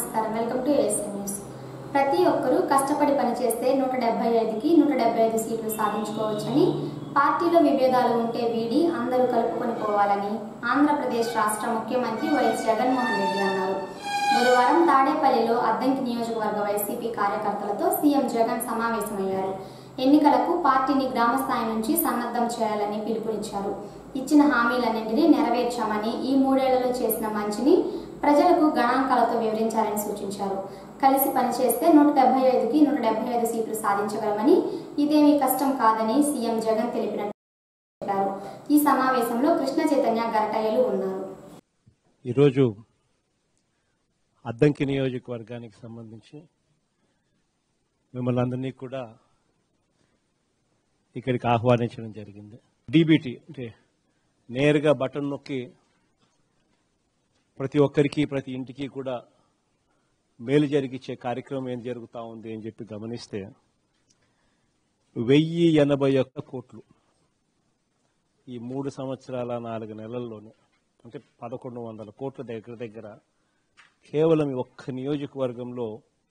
నమస్కారం welcome to ASM news ప్రతి ఒక్కరూ కష్టపడి పనిచేస్తే నూట డెబ్బై ఐదుకి నూట డెబ్బై ఐదు సీట్లు సాధించుకోవచ్చని పార్టీలో విభేదాలు ఉంటే వీడి అందరూ కలుపుకొని పోవాలని ఆంధ్రప్రదేశ్ రాష్ట్ర ముఖ్యమంత్రి వైఎస్ జగన్మోహన్ రెడ్డి అన్నారు బుధవారం తాడేపల్లిలో అద్దంకి నియోజకవర్గ వైసీపీ కార్యకర్తలతో సీఎం జగన్ సమావేశమయ్యారు ఎన్నికలకు పార్టీని గ్రామ స్థాయి నుంచి సన్నద్ధం చేయాలని పిలుపునిచ్చారు ఇచ్చిన హామీలన్నింటినీ నెరవేర్చామని ఈ మూడేళ్లలో చేసిన మంచిని ప్రజలకు గణాంకాలతో వివరించాలని సూచించారు కలిసి పనిచేస్తే నూట డెబ్బై ఐదుకి నూట డెబ్బై ఐదు సీట్లు సాధించగలమని ఇదేమీ కష్టం కాదని సీఎం జగన్ తెలిపినట్టు చెప్పారు ఈ సమావేశంలో కృష్ణ చైతన్య గరటయ్యలు ఉన్నారు ఈరోజు అద్దంకి నియోజకవర్గానికి సంబంధించి మిమ్మల్ని అందరినీ కూడా ఇక్కడికి ఆహ్వానించడం జరిగింది డీబీటీ అంటే నేరుగా బటన్ నొక్కి ప్రతి ఒక్కరికి ప్రతి ఇంటికి కూడా మేలు జరిగించే కార్యక్రమం ఏం జరుగుతూ ఉంది అని చెప్పి గమనిస్తే వెయ్యి ఎనభై ఒక్క కోట్లు ఈ మూడు సంవత్సరాల నాలుగు నెలల్లోనే అంటే పదకొండు వందల కోట్ల దగ్గర దగ్గర కేవలం ఈ ఒక్క నియోజకవర్గంలో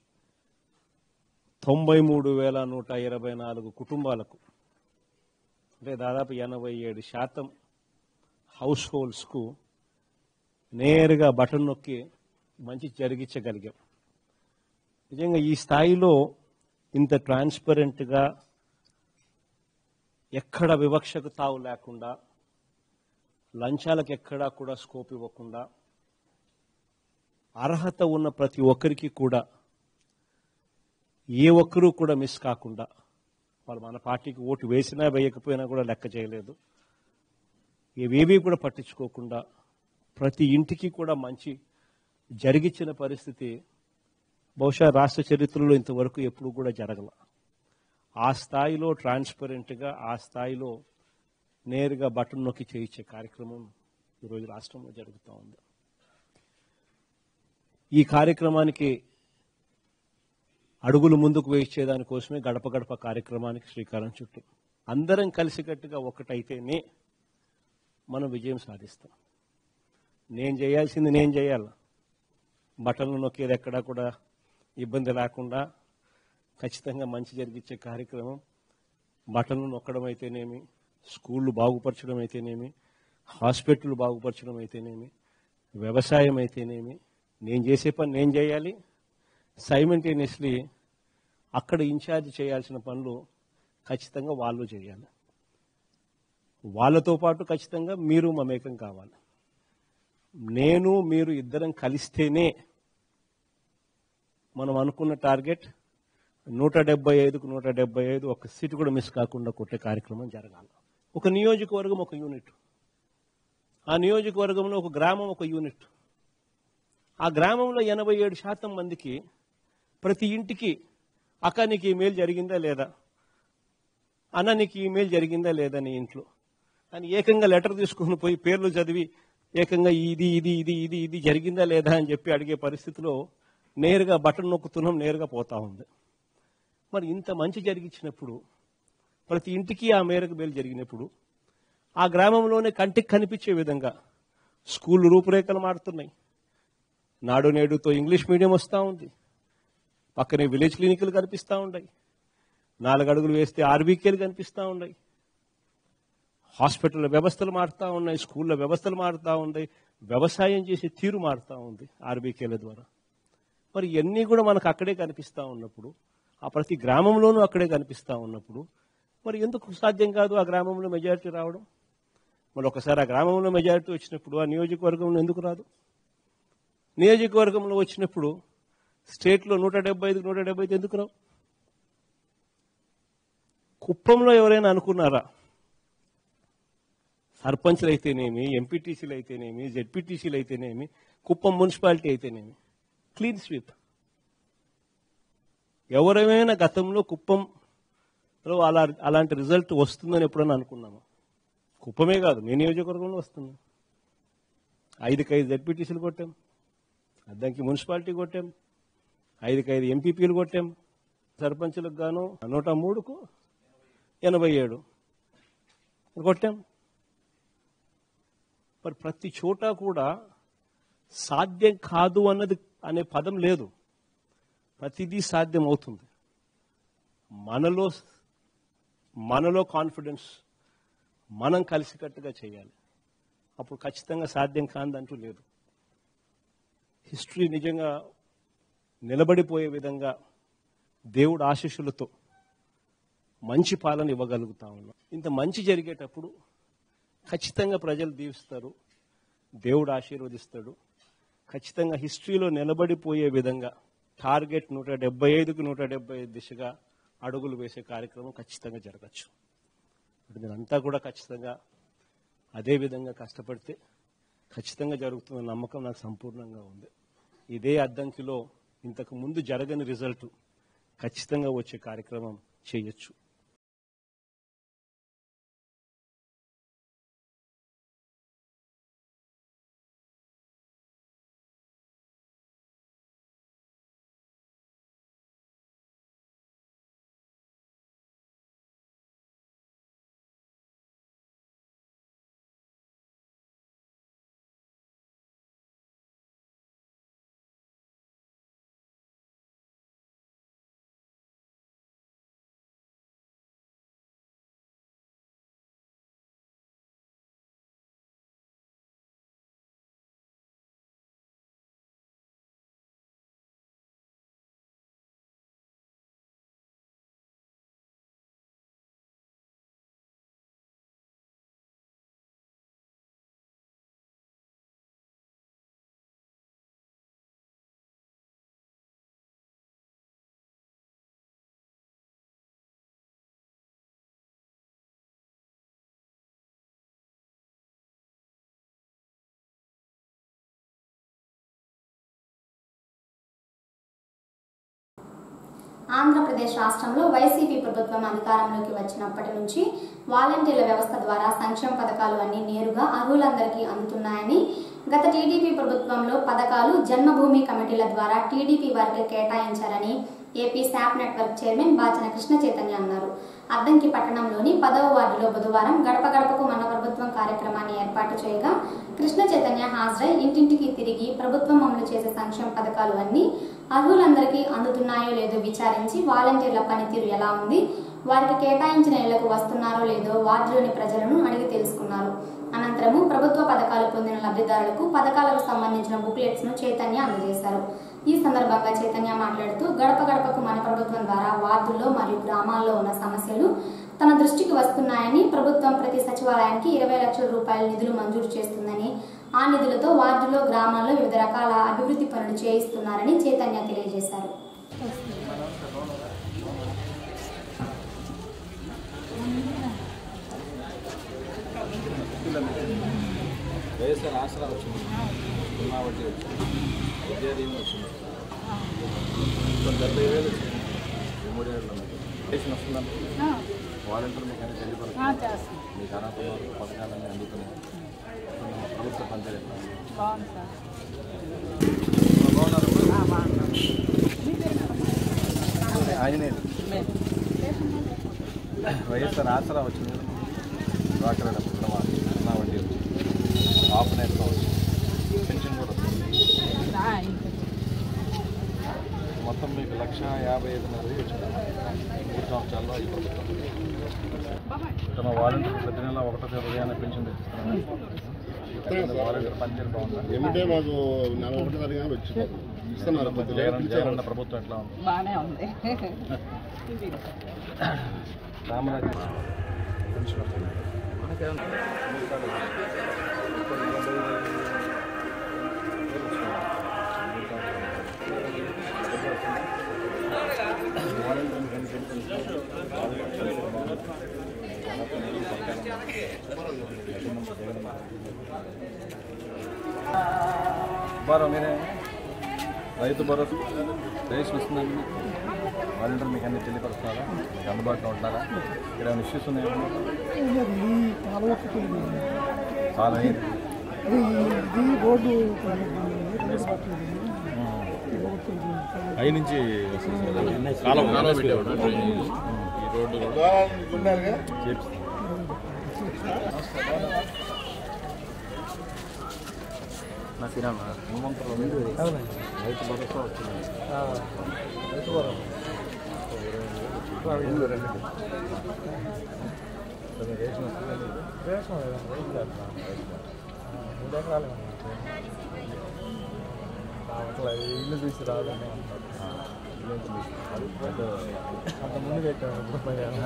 తొంభై మూడు వేల నూట ఇరవై నాలుగు కుటుంబాలకు అంటే దాదాపు ఎనభై ఏడు శాతం హౌస్ హోల్డ్స్కు నేరుగా బటన్ నొక్కి మంచి జరిగించగలిగాం నిజంగా ఈ స్థాయిలో ఇంత ట్రాన్స్పరెంట్గా ఎక్కడ వివక్షకు తావు లేకుండా లంచాలకు ఎక్కడా కూడా స్కోప్ ఇవ్వకుండా అర్హత ఉన్న ప్రతి ఒక్కరికి కూడా ఏ ఒక్కరూ కూడా మిస్ కాకుండా వాళ్ళు మన పార్టీకి ఓటు వేసినా వేయకపోయినా కూడా లెక్క చేయలేదు ఇవేవీ కూడా పట్టించుకోకుండా ప్రతి ఇంటికి కూడా మంచి జరిగిచ్చిన పరిస్థితి బహుశా రాష్ట్ర చరిత్రలో ఇంతవరకు ఎప్పుడు కూడా జరగల ఆ స్థాయిలో ట్రాన్స్పరెంట్గా ఆ స్థాయిలో నేరుగా బటన్ నొక్కి చేయించే కార్యక్రమం ఈరోజు రాష్ట్రంలో జరుగుతూ ఉంది ఈ కార్యక్రమానికి అడుగులు ముందుకు వేయించేదానికోసమే గడప గడప కార్యక్రమానికి శ్రీకారం చుట్టూ అందరం కలిసికట్టుగా ఒకటైతేనే మనం విజయం సాధిస్తాం నేను చేయాల్సింది నేను చేయాలి బటన్లు నొక్కేది ఎక్కడా కూడా ఇబ్బంది లేకుండా ఖచ్చితంగా మంచి జరిగించే కార్యక్రమం బటన్లు నొక్కడం అయితేనేమి స్కూళ్ళు బాగుపరచడం అయితేనేమి హాస్పిటల్ బాగుపరచడం అయితేనేమి వ్యవసాయం అయితేనేమి నేను చేసే పని నేను చేయాలి సైమెంటేనియస్లీ అక్కడ ఇన్ఛార్జ్ చేయాల్సిన పనులు ఖచ్చితంగా వాళ్ళు చేయాలి వాళ్ళతో పాటు ఖచ్చితంగా మీరు మమేకం కావాలి నేను మీరు ఇద్దరం కలిస్తేనే మనం అనుకున్న టార్గెట్ నూట డెబ్బై ఐదుకు నూట డెబ్బై ఐదు ఒక సీటు కూడా మిస్ కాకుండా కొట్టే కార్యక్రమం జరగాలి ఒక నియోజకవర్గం ఒక యూనిట్ ఆ నియోజకవర్గంలో ఒక గ్రామం ఒక యూనిట్ ఆ గ్రామంలో ఎనభై ఏడు శాతం మందికి ప్రతి ఇంటికి అక్క నీకు ఈమెయిల్ జరిగిందా లేదా అన్న నీకు ఈమెయిల్ జరిగిందా లేదా నీ ఇంట్లో అని ఏకంగా లెటర్ తీసుకుని పోయి పేర్లు చదివి ఏకంగా ఇది ఇది ఇది ఇది ఇది జరిగిందా లేదా అని చెప్పి అడిగే పరిస్థితిలో నేరుగా బటన్ నొక్కుతున్నాం నేరుగా పోతా ఉంది మరి ఇంత మంచి జరిగించినప్పుడు ప్రతి ఇంటికి ఆ మేరకు మేలు జరిగినప్పుడు ఆ గ్రామంలోనే కంటికి కనిపించే విధంగా స్కూళ్ళు రూపురేఖలు మారుతున్నాయి నాడు నేడుతో ఇంగ్లీష్ మీడియం వస్తూ ఉంది పక్కనే విలేజ్ క్లినిక్లు కనిపిస్తూ ఉన్నాయి నాలుగు అడుగులు వేస్తే ఆర్బీకేలు కనిపిస్తూ ఉన్నాయి హాస్పిటల్ వ్యవస్థలు మారుతూ ఉన్నాయి స్కూళ్ళ వ్యవస్థలు మారుతూ ఉన్నాయి వ్యవసాయం చేసే తీరు మారుతూ ఉంది ఆర్బీకేల ద్వారా మరి ఇవన్నీ కూడా మనకు అక్కడే కనిపిస్తూ ఉన్నప్పుడు ఆ ప్రతి గ్రామంలోనూ అక్కడే కనిపిస్తూ ఉన్నప్పుడు మరి ఎందుకు సాధ్యం కాదు ఆ గ్రామంలో మెజారిటీ రావడం మరి ఒకసారి ఆ గ్రామంలో మెజారిటీ వచ్చినప్పుడు ఆ నియోజకవర్గంలో ఎందుకు రాదు నియోజకవర్గంలో వచ్చినప్పుడు స్టేట్లో నూట డెబ్బై ఐదు నూట డెబ్బై ఐదు ఎందుకు రావు కుప్పంలో ఎవరైనా అనుకున్నారా సర్పంచ్లు అయితేనేమి ఎంపీటీసీలు అయితేనేమి జెడ్పీటీసీలు అయితేనేమి కుప్పం మున్సిపాలిటీ అయితేనేమి క్లీన్ స్వీప్ ఎవరైనా గతంలో కుప్పంలో అలా అలాంటి రిజల్ట్ వస్తుందని ఎప్పుడైనా అనుకున్నాము కుప్పమే కాదు మీ నియోజకవర్గంలో వస్తుంది ఐదుకి ఐదు జెడ్పీటీసీలు కొట్టాం అద్దంకి మున్సిపాలిటీ కొట్టాం ఐదుకి ఐదు ఎంపీపీలు కొట్టాం సర్పంచులకు గాను నూట మూడుకు ఎనభై ఏడు కొట్టాం మరి ప్రతి చోట కూడా సాధ్యం కాదు అన్నది అనే పదం లేదు ప్రతిదీ సాధ్యం అవుతుంది మనలో మనలో కాన్ఫిడెన్స్ మనం కలిసికట్టుగా చేయాలి అప్పుడు ఖచ్చితంగా సాధ్యం కాదంటూ లేదు హిస్టరీ నిజంగా నిలబడిపోయే విధంగా దేవుడు ఆశీస్సులతో మంచి పాలన ఇవ్వగలుగుతా ఉన్నాం ఇంత మంచి జరిగేటప్పుడు ఖచ్చితంగా ప్రజలు దీవిస్తారు దేవుడు ఆశీర్వదిస్తాడు ఖచ్చితంగా హిస్టరీలో నిలబడిపోయే విధంగా టార్గెట్ నూట డెబ్బై ఐదుకు నూట డెబ్బై ఐదు దిశగా అడుగులు వేసే కార్యక్రమం ఖచ్చితంగా జరగచ్చు ఇప్పుడు మీరంతా కూడా ఖచ్చితంగా అదే విధంగా కష్టపడితే ఖచ్చితంగా జరుగుతున్న నమ్మకం నాకు సంపూర్ణంగా ఉంది ఇదే అద్దంకిలో ఇంతకు ముందు జరగని రిజల్ట్ ఖచ్చితంగా వచ్చే కార్యక్రమం చేయొచ్చు ఆంధ్రప్రదేశ్ రాష్ట్రంలో వైసీపీ ప్రభుత్వం అధికారంలోకి వచ్చినప్పటి నుంచి వాలంటీర్ల వ్యవస్థ ద్వారా సంక్షేమ పథకాలు అన్ని నేరుగా అర్హులందరికీ అందుతున్నాయని గత టీడీపీ ప్రభుత్వంలో పథకాలు జన్మభూమి కమిటీల ద్వారా టీడీపీ వారికి కేటాయించారని AP SAAP network chairman Bachana Krishna Chaitanya అన్నారు అద్దంకి పట్టణంలోని పదవ వార్డులో బుధవారం గడప గడపకు మన ప్రభుత్వం కార్యక్రమాన్ని ఏర్పాటు చేయగా కృష్ణ చైతన్య హాజరై ఇంటింటికి తిరిగి ప్రభుత్వం అమలు చేసే సంక్షేమ పథకాలు అన్ని అర్హులందరికీ అందుతున్నాయో లేదో విచారించి వాలంటీర్ల పనితీరు ఎలా ఉంది వారికి కేటాయించిన ఇళ్లకు వస్తున్నారో లేదో వార్డులోని ప్రజలను అడిగి తెలుసుకున్నారు అనంతరము ప్రభుత్వ పథకాలు పొందిన లబ్ధిదారులకు పథకాలకు సంబంధించిన బుక్లెట్స్ ను చైతన్య అందజేశారు ఈ సందర్భంగా చైతన్య మాట్లాడుతూ గడప గడపకు మన ప్రభుత్వం ద్వారా వార్డుల్లో మరియు గ్రామాల్లో ఉన్న సమస్యలు తన దృష్టికి వస్తున్నాయని ప్రభుత్వం ప్రతి సచివాలయానికి ఇరవై లక్షల రూపాయల నిధులు మంజూరు చేస్తుందని ఆ నిధులతో వార్డులో గ్రామాల్లో వివిధ రకాల అభివృద్ధి పనులు చేయిస్తున్నారని చైతన్య తెలియజేశారు వైఎస్ఆర్ ఆసరా వచ్చింది సున్నా వడ్డీ వచ్చింది విద్యా దీవెన వచ్చింది కొన్ని డెబ్బై వేలు వచ్చింది ఈ మూడేళ్ళు రేషన్ వస్తుందండి వాలంటీర్ మీకు అన్ని తెలియపరుస్తుంది మీకు అర్హత ఉన్న పథకాలన్నీ అందుతున్నాయి ఇప్పుడు మన ప్రభుత్వ పంచాయతీ ఎట్లా ఉంది? బాగుంది సార్ బాగున్నారు బాగుంది ఆంజనేయులు వైఎస్ఆర్ ఆసరా వచ్చింది కదా డ్వాక్రా డబ్బులు కూడా మాకు సున్నా వడ్డీ వచ్చింది ఆఫ్ నెట్లో వచ్చింది పెన్షన్ కూడా వచ్చింది మొత్తం మీకు లక్ష యాభై ఐదు మంది వచ్చింది మూడు సంవత్సరాల్లో ఈ ప్రభుత్వం తమ వాలంటీర్ ప్రతి నెల ఒకటో తేదీ ఉదయాన్నే పెన్షన్ తెచ్చిస్తున్నారు వాలంటీర్ పనితీరు బాగుందా ఏమంటే మాకు నలభై ఒకటి తారీఖు వచ్చింది ఇస్తున్నారు కొద్దిగా జగన్ జగన్ ప్రభుత్వం ఎట్లా ఉంది బాగానే ఉంది రామరాజు పెన్షన్ వస్తుంది బారో మీరే రైతు భరోసా రేషన్ వస్తుందండి వాలంటీర్ మీకు అన్ని తెలియపరుస్తున్నారా మీకు అందుబాటులో ఉంటున్నారా ఇక్కడ ఏమైనా ఇష్యూస్ ఉన్నాయా చాలా అయింది ఐదు నుంచి కాలం కాలం పెట్టాడు ఈ రోడ్డు ఉన్నారుగా హనుమంతుల మీద రైతు భరోసా వచ్చింది ఇల్లు రెండు కొంచెం రేషన్ వస్తుంది ఇల్లు చూసి రాదని అంత ముందు పెట్టాను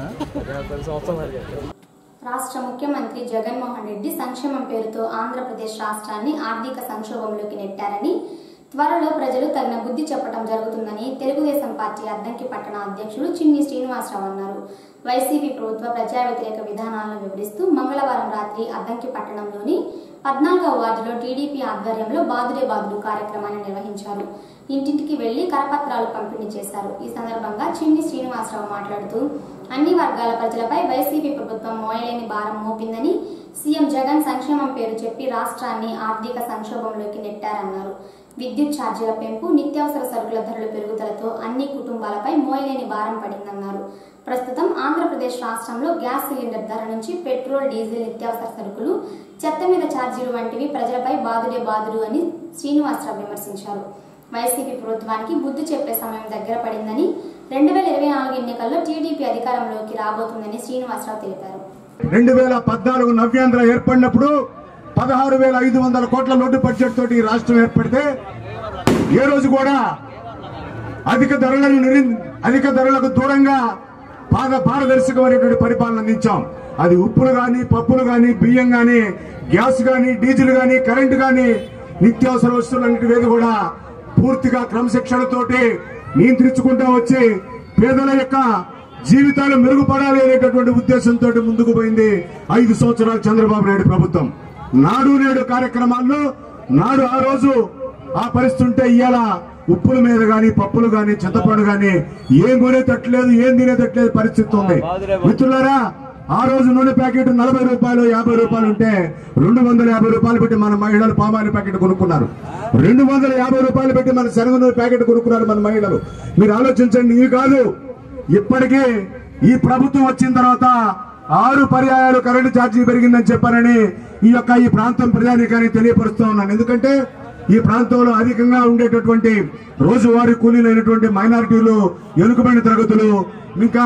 పది సంవత్సరాలు కట్టాను రాష్ట్ర ముఖ్యమంత్రి జగన్మోహన్ రెడ్డి సంక్షేమం పేరుతో ఆంధ్రప్రదేశ్ రాష్ట్రాన్ని ఆర్థిక సంక్షోభంలోకి నెట్టారని త్వరలో ప్రజలు తగిన బుద్ధి చెప్పడం జరుగుతుందని తెలుగుదేశం పార్టీ అద్దంకి పట్టణ అధ్యక్షుడు చిన్ని శ్రీనివాసరావు అన్నారు వైసీపీ ప్రభుత్వ ప్రజా వ్యతిరేక విధానాలను వివరిస్తూ మంగళవారం రాత్రి అద్దంకి పట్టణంలోని పద్నాలుగవ వార్డులో టీడీపీ ఆధ్వర్యంలో బాదుడే బాదుడు కార్యక్రమాన్ని నిర్వహించారు ఇంటింటికి వెళ్లి కరపత్రాలు పంపిణీ చేశారు ఈ సందర్భంగా చిన్ని శ్రీనివాసరావు మాట్లాడుతూ అన్ని వర్గాల ప్రజలపై వైసీపీ ప్రభుత్వం మోయలేని భారం మోపిందని సీఎం జగన్ సంక్షేమం పేరు చెప్పి రాష్ట్రాన్ని ఆర్థిక సంక్షోభంలోకి నెట్టారన్నారు విద్యుత్ ఛార్జీల పెంపు నిత్యావసర సరుకుల ధరల పెరుగుదలతో అన్ని కుటుంబాలపై మోయలేని భారం పడిందన్నారు ప్రస్తుతం ఆంధ్రప్రదేశ్ రాష్ట్రంలో గ్యాస్ సిలిండర్ ధర నుంచి పెట్రోల్ డీజిల్ నిత్యావసర సరుకులు చెత్త మీద ఛార్జీలు వంటివి ప్రజలపై బాదుడే బాదుడు అని శ్రీనివాసరావు విమర్శించారు వైసీపీ ప్రభుత్వానికి బుద్ధి చెప్పే సమయం దగ్గర పడిందని రెండు వేల ఇరవై నాలుగు ఎన్నికల్లో టీడీపీ అధికారంలోకి రాబోతుందని శ్రీనివాసరావు తెలిపారు రెండు వేల పద్నాలుగు నవ్యాంధ్ర ఏర్పడినప్పుడు పదహారు వేల ఐదు వందల కోట్ల లోటు బడ్జెట్ తోటి ఈ రాష్ట్రం ఏర్పడితే ఏ రోజు కూడా అధిక ధరలను నిరి- అధిక ధరలకు దూరంగా పాద పారదర్శకమైనటువంటి పరిపాలన అందించాం అది ఉప్పులు గాని పప్పులు గాని బియ్యం గాని గ్యాస్ గాని డీజిల్ గాని కరెంటు గాని నిత్యావసర వస్తువులన్నిటి మీద కూడా పూర్తిగా క్రమశిక్షణతోటి నియంత్రించుకుంటా వచ్చి పేదల యొక్క జీవితాలు మెరుగుపడాలి అనేటటువంటి ఉద్దేశంతో ముందుకు పోయింది ఐదు సంవత్సరాలు చంద్రబాబు నాయుడు ప్రభుత్వం నాడు నేడు కార్యక్రమాల్లో నాడు ఆ రోజు ఆ పరిస్థితి ఉంటే ఇవాళ ఉప్పుల మీద గాని పప్పులు గాని చింతపండు గాని ఏం కొనేటట్లేదు ఏం తినేటట్లేదు పరిస్థితి ఉంది మిత్రులారా ఆ రోజు నూనె ప్యాకెట్ నలభై రూపాయలు యాభై రూపాయలు ఉంటే రెండు వందల యాభై రూపాయలు పెట్టి మన మహిళలు పామాయిల్ ప్యాకెట్ కొనుక్కున్నారు రెండు వందల యాభై రూపాయలు పెట్టి మన శనగ నూనె ప్యాకెట్ కొనుక్కున్నారు మన మహిళలు మీరు ఆలోచించండి ఇవి కాదు ఇప్పటికే ఈ ప్రభుత్వం వచ్చిన తర్వాత ఆరు పర్యాయాలు కరెంటు ఛార్జీ పెరిగిందని చెప్పారని ఈ యొక్క ఈ ప్రాంతం ప్రజానికానికి తెలియపరుస్తూ ఉన్నాను ఎందుకంటే ఈ ప్రాంతంలో అధికంగా ఉండేటటువంటి రోజువారీ కూలీలైనటువంటి మైనారిటీలు వెనుకబడిన తరగతులు ఇంకా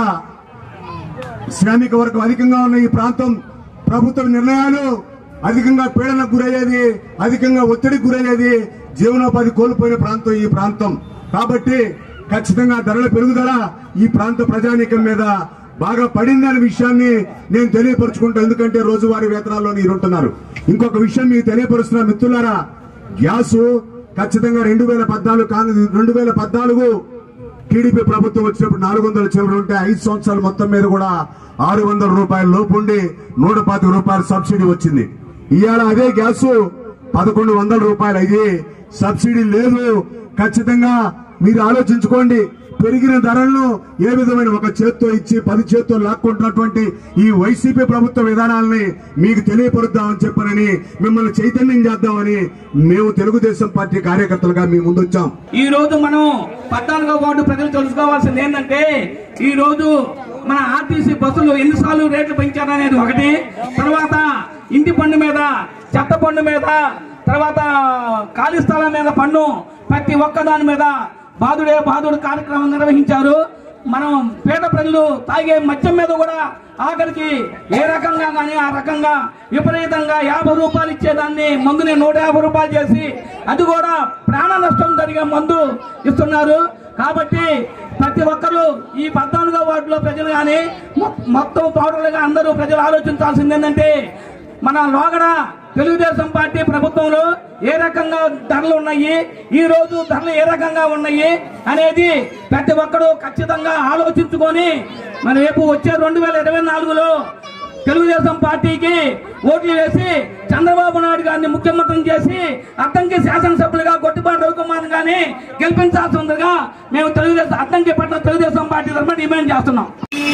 శ్రామిక వర్గం అధికంగా ఉన్న ఈ ప్రాంతం ప్రభుత్వ నిర్ణయాలు అధికంగా పీడనకు గురయ్యేది అధికంగా ఒత్తిడికి గురయ్యేది జీవనోపాధి కోల్పోయిన ప్రాంతం ఈ ప్రాంతం కాబట్టి ఖచ్చితంగా ధరల పెరుగుదల ఈ ప్రాంత ప్రజానీకం మీద బాగా పడిందనే విషయాన్ని నేను తెలియపరుచుకుంటా ఎందుకంటే రోజువారీ వేతనాల్లో మీరు ఉంటున్నారు ఇంకొక విషయం మీకు తెలియపరుస్తున్న మిత్రులారా గ్యాస్ ఖచ్చితంగా రెండు వేల పద్నాలుగు కాంగ్రెస్ రెండు వేల పద్నాలుగు టీడీపీ ప్రభుత్వం వచ్చినప్పుడు నాలుగు వందల చిల్లర ఉంటే ఐదు సంవత్సరాల మొత్తం మీద కూడా ఆరు వందల రూపాయల లోపు ఉండి నూట పాతిక రూపాయల సబ్సిడీ వచ్చింది ఇవాళ అదే గ్యాస్ పదకొండు వందల రూపాయలు అయ్యి సబ్సిడీ లేదు ఖచ్చితంగా మీరు ఆలోచించుకోండి పెరిగిన ధరలను ఏ విధమైన ఒక చేత్తో ఇచ్చి పది చేత్తో లాక్కుంటున్నటువంటి ఈ వైసీపీ ప్రభుత్వ విధానాలని మీకు తెలియపరుద్దామని చెప్పనని మిమ్మల్ని చైతన్యం చేద్దామని మేము తెలుగుదేశం పార్టీ కార్యకర్తలుగా మీ ముందొచ్చాం ఈ రోజు మనం పద్నాలుగో వార్డు ప్రజలు తెలుసుకోవాల్సింది ఏంటంటే ఈ రోజు మన ఆర్టీసీ బస్సులు ఎన్నిసార్లు రేట్లు పెంచారనేది ఒకటి తర్వాత ఇంటి పన్ను మీద చెత్త పన్ను మీద తర్వాత ఖాళీ స్థలం మీద పన్ను ప్రతి ఒక్క దాని మీద బాదుడే బాదుడు కార్యక్రమం నిర్వహించారు మనం పేద ప్రజలు తాగే మద్యం మీద కూడా ఆఖరికి ఏ రకంగా కానీ ఆ రకంగా విపరీతంగా యాభై రూపాయలు ఇచ్చేదాన్ని మందుని నూట యాభై రూపాయలు చేసి అది కూడా ప్రాణ నష్టం జరిగే మందు ఇస్తున్నారు కాబట్టి ప్రతి ఒక్కరూ ఈ పద్నాలుగో వార్డులో ప్రజలు కానీ మొ- మొత్తం పౌరులుగా అందరూ ప్రజలు ఆలోచించాల్సింది ఏంటంటే మన లోగడ తెలుగుదేశం పార్టీ ప్రభుత్వంలో ఏ రకంగా ధరలు ఉన్నాయి ఈ రోజు ధరలు ఏ రకంగా ఉన్నాయి అనేది ప్రతి ఒక్కరూ ఖచ్చితంగా ఆలోచించుకొని మన రేపు వచ్చే రెండు వేల ఇరవై నాలుగులో తెలుగుదేశం పార్టీకి ఓట్లు వేసి చంద్రబాబు నాయుడు గారిని ముఖ్యమంత్రిని చేసి అద్దంకి శాసనసభ్యులుగా గొట్టిపాటి రవికుమార్ గారిని గెలిపించాల్సిందిగా మేము తెలుగుదేశం అద్దంకి పట్ల తెలుగుదేశం పార్టీ తరఫున డిమాండ్ చేస్తున్నాం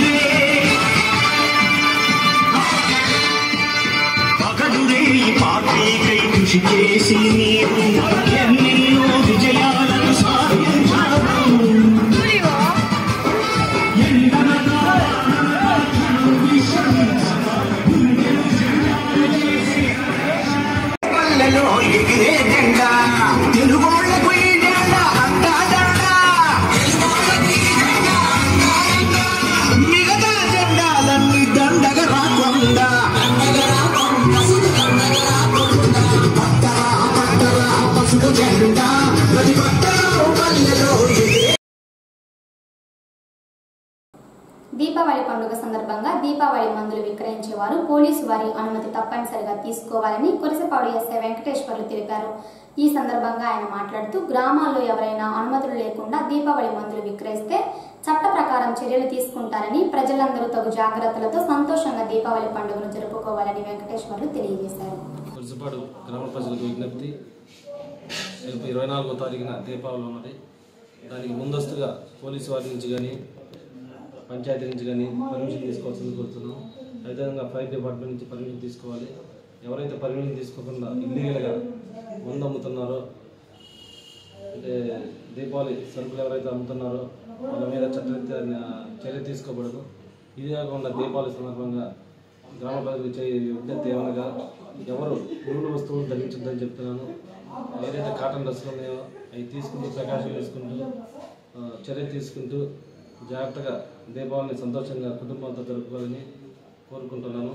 పగలురే పార్టీకై కృషి చేసి మీరు ఎన్నెన్నో విజయాలను సాధించారు ఎందరగా పల్లెలో ఎగిరే జెండా దీపావళి పండుగ సందర్భంగా దీపావళి మందులు విక్రయించేవారు పోలీసు వారి అనుమతి తప్పనిసరిగా తీసుకోవాలని కురసపాడు ఎస్ఐ వెంకటేశ్వర్లు తెలిపారు ఈ సందర్భంగా ఆయన మాట్లాడుతూ గ్రామాల్లో ఎవరైనా అనుమతులు లేకుండా దీపావళి మందులు విక్రయిస్తే చట్ట ప్రకారం చర్యలు తీసుకుంటారని ప్రజలందరూ తగు జాగ్రత్తలతో సంతోషంగా దీపావళి పండుగను జరుపుకోవాలని వెంకటేశ్వర్లు తెలియజేశారు పులిసిపాడు గ్రామ ప్రజలకు విజ్ఞప్తి రేపు ఇరవై నాలుగో తారీఖున దీపావళి ఉన్నది దానికి ముందస్తుగా పోలీసు వారి నుంచి కానీ పంచాయతీ నుంచి కానీ పర్మిషన్ తీసుకోవాల్సింది కోరుతున్నాం అదేవిధంగా ఫైర్ డిపార్ట్మెంట్ నుంచి పర్మిషన్ తీసుకోవాలి ఎవరైతే పర్మిషన్ తీసుకోకుండా ఇల్లీగల్గా మందు అమ్ముతున్నారో అంటే దీపావళి సరుకులు ఎవరైతే అమ్ముతున్నారో వాళ్ళ మీద చట్టరీత్యా చర్య తీసుకోబడదు ఇది కాకుండా దీపావళి సందర్భంగా గ్రామ ప్రజలకు చేయ విజ్ఞప్తి ఏమనగా ఎవరు నూనె వస్తువులు ధరించొద్దని చెప్తున్నాను ఏదైతే కాటన్ డ్రెస్సులు ఉన్నాయో అవి తీసుకుంటూ ప్రకాశం వేసుకుంటూ ఆ, చర్య తీసుకుంటూ జాగ్రత్తగా దీపావళిని సంతోషంగా కుటుంబంతో జరుపుకోవాలని కోరుకుంటున్నాను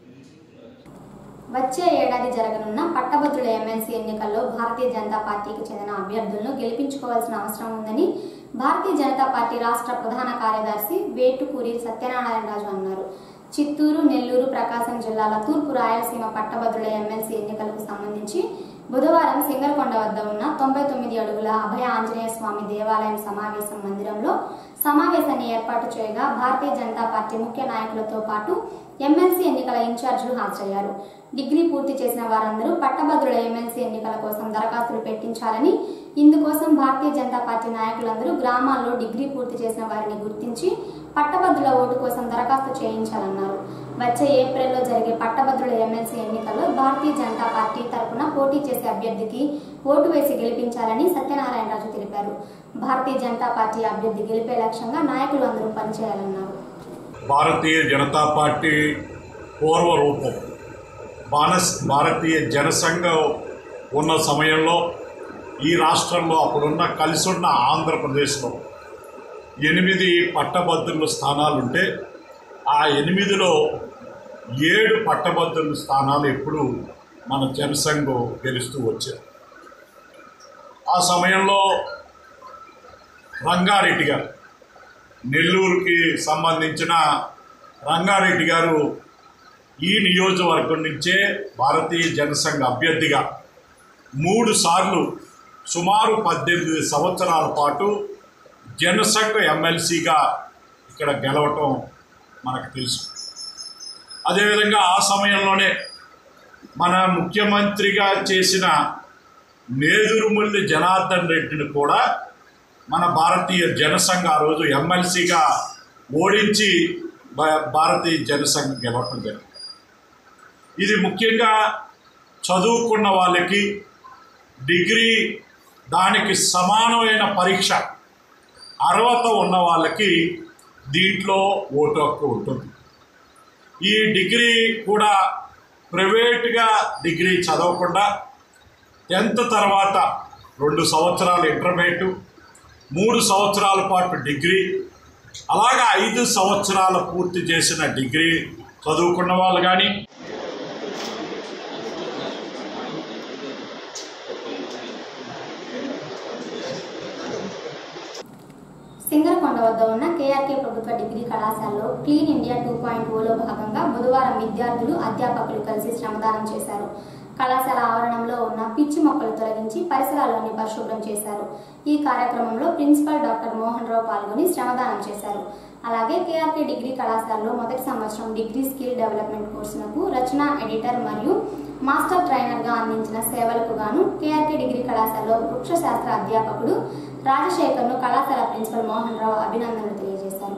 వచ్చే ఏడాది జరగనున్న పట్టభద్రుల ఎమ్మెల్సీ ఎన్నికల్లో భారతీయ జనతా పార్టీకి చెందిన అభ్యర్థులను గెలిపించుకోవాల్సిన అవసరం ఉందని భారతీయ జనతా పార్టీ రాష్ట్ర ప్రధాన కార్యదర్శి వేటుకూరి సత్యనారాయణరాజు అన్నారు చిత్తూరు నెల్లూరు ప్రకాశం జిల్లాల తూర్పు రాయలసీమ పట్టభద్రుల ఎమ్మెల్సీ ఎన్నికలకు సంబంధించి బుధవారం సింగరకొండ వద్ద ఉన్న తొంభై తొమ్మిది అడుగుల అభయ ఆంజనేయ స్వామి దేవాలయం సమావేశం మందిరంలో సమావేశాన్ని ఏర్పాటు చేయగా భారతీయ జనతా పార్టీ ముఖ్య నాయకులతో పాటు ఎమ్మెల్సీ ఎన్నికల ఇన్ఛార్జీలు హాజరయ్యారు డిగ్రీ పూర్తి చేసిన వారందరూ పట్టభద్రుల ఎమ్మెల్సీ ఎన్నికల కోసం దరఖాస్తులు పెట్టించాలని ఇందుకోసం భారతీయ జనతా పార్టీ నాయకులందరూ గ్రామాల్లో డిగ్రీ పూర్తి చేసిన వారిని గుర్తించి పట్టభద్రుల ఓటు కోసం దరఖాస్తు చేయించాలన్నారు వచ్చే ఏప్రిల్లో జరిగే పట్టభద్రుల ఎమ్మెల్సీ ఎన్నికల్లో భారతీయ జనతా పార్టీ తరపున పోటీ చేసే అభ్యర్థికి ఓటు వేసి గెలిపించాలని సత్యనారాయణరాజు తెలిపారు భారతీయ జనతా పార్టీ అభ్యర్థి గెలిపే లక్ష్యంగా నాయకులు అందరూ పనిచేయాలన్నారు భారతీయ జనతా పార్టీ పూర్వ రూపం బానస్ భారతీయ జనసంఘం ఉన్న సమయంలో ఈ రాష్ట్రంలో అప్పుడున్న కలిసున్న ఆంధ్రప్రదేశ్లో ఎనిమిది పట్టభద్రుల స్థానాలుంటే ఆ ఎనిమిదిలో ఏడు పట్టభద్రుల స్థానాలు ఎప్పుడు మన జనసంఘం గెలుస్తూ వచ్చారు ఆ సమయంలో రంగారెడ్డి గారు నెల్లూరుకి సంబంధించిన రంగారెడ్డి గారు ఈ నియోజకవర్గం నుంచే భారతీయ జనసంఘ అభ్యర్థిగా మూడు సార్లు సుమారు పద్దెనిమిది సంవత్సరాల పాటు జనసంఘ ఎమ్మెల్సీగా ఇక్కడ గెలవటం మనకు తెలుసు అదేవిధంగా ఆ సమయంలోనే మన ముఖ్యమంత్రిగా చేసిన నేదురుముల్లి జనార్దన్ రెడ్డిని కూడా మన భారతీయ జనసంఘ ఆ రోజు ఎమ్మెల్సీగా ఓడించి భా- భారతీయ జనసంఘ గెలవటం జరిగింది ఇది ముఖ్యంగా చదువుకున్న వాళ్ళకి డిగ్రీ దానికి సమానమైన పరీక్ష అర్హత ఉన్న వాళ్ళకి దీంట్లో ఓటు హక్కు ఉంటుంది ఈ డిగ్రీ కూడా ప్రైవేట్గా డిగ్రీ చదవకుండా టెన్త్ తర్వాత రెండు సంవత్సరాలు ఇంటర్మీడియట్ మూడు సంవత్సరాల పాటు డిగ్రీ అలాగా ఐదు సంవత్సరాలు పూర్తి చేసిన డిగ్రీ చదువుకున్న వాళ్ళు కానీ సింగరకొండ వద్ద ఉన్న కేఆర్కే ప్రభుత్వ డిగ్రీ కళాశాలలో క్లీన్ ఇండియా టూ పాయింట్ ఓలో భాగంగా బుధవారం విద్యార్థులు అధ్యాపకులు కలిసి శ్రమదానం చేశారు కళాశాల ఆవరణంలో ఉన్న పిచ్చి మొక్కలు తొలగించి పరిసరాలన్నీ పరిశుభ్రం చేశారు ఈ కార్యక్రమంలో ప్రిన్సిపల్ డాక్టర్ మోహన్ రావు పాల్గొని శ్రమదానం చేశారు అలాగే కేఆర్కే డిగ్రీ కళాశాలలో మొదటి సంవత్సరం డిగ్రీ స్కిల్ డెవలప్మెంట్ కోర్సునకు రచన ఎడిటర్ మరియు మాస్టర్ ట్రైనర్గా అందించిన సేవలకు గాను కేఆర్కే డిగ్రీ కళాశాలలో వృక్షశాస్త్ర అధ్యాపకుడు రాజశేఖర్ను కళాశాల ప్రిన్సిపల్ మోహన్ రావు అభినందనలు తెలియజేశారు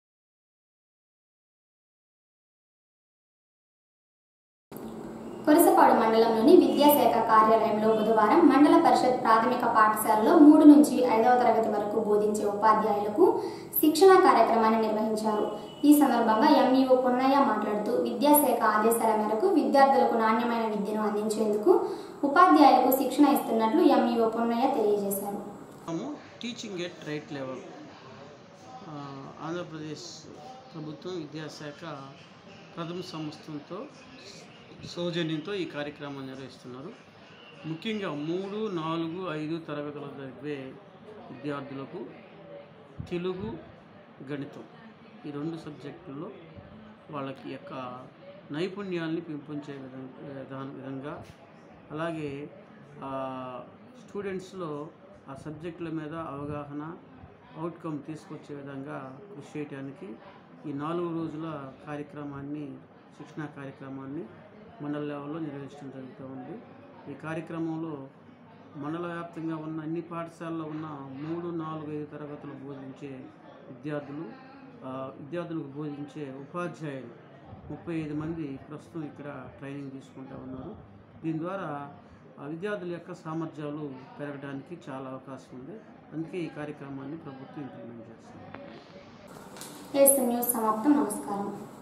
కొరసపాడు మండలంలోని విద్యాశాఖ కార్యాలయంలో బుధవారం మండల పరిషత్ ప్రాథమిక పాఠశాలలో మూడు నుంచి ఐదవ తరగతి వరకు బోధించే ఉపాధ్యాయులకు శిక్షణ కార్యక్రమాన్ని నిర్వహించారు ఈ సందర్భంగా ఎంఈఓ పొన్నయ్య మాట్లాడుతూ విద్యాశాఖ ఆదేశాల మేరకు విద్యార్థులకు నాణ్యమైన విద్యను అందించేందుకు ఉపాధ్యాయులకు శిక్షణ ఇస్తున్నట్లు ఎంఈఓ పొన్నయ్య తెలియజేశారు టీచింగ్ ఎట్ రైట్ లెవెల్ ఆ, ఆంధ్రప్రదేశ్ ప్రభుత్వం విద్యాశాఖ ప్రథమ సంస్థలతో సౌజన్యంతో ఈ కార్యక్రమం నిర్వహిస్తున్నారు ముఖ్యంగా మూడు నాలుగు ఐదు తరగతుల చదివే విద్యార్థులకు తెలుగు గణితం ఈ రెండు సబ్జెక్టుల్లో వాళ్ళకి యొక్క నైపుణ్యాల్ని పెంపొంచే విధంగా విధాన విధంగా అలాగే ఆ, స్టూడెంట్స్లో ఆ సబ్జెక్టుల మీద అవగాహన అవుట్కమ్ తీసుకొచ్చే విధంగా కృషి చేయడానికి ఈ నాలుగు రోజుల కార్యక్రమాన్ని శిక్షణా కార్యక్రమాన్ని మండల లెవెల్లో నిర్వహించడం జరుగుతూ ఉంది ఈ కార్యక్రమంలో మండల వ్యాప్తంగా ఉన్న అన్ని పాఠశాలలో ఉన్న మూడు నాలుగు ఐదు తరగతులు బోధించే విద్యార్థులు ఆ, విద్యార్థులకు బోధించే ఉపాధ్యాయులు ముప్పై ఐదు మంది ప్రస్తుతం ఇక్కడ ట్రైనింగ్ తీసుకుంటూ ఉన్నారు దీని ద్వారా ఆ విద్యార్థుల యొక్క సామర్థ్యాలు పెరగడానికి చాలా అవకాశం ఉంది అందుకే ఈ కార్యక్రమాన్ని ప్రభుత్వం ఇంప్లిమెంట్ చేస్తుంది ఏసు న్యూస్ సమాప్తం నమస్కారం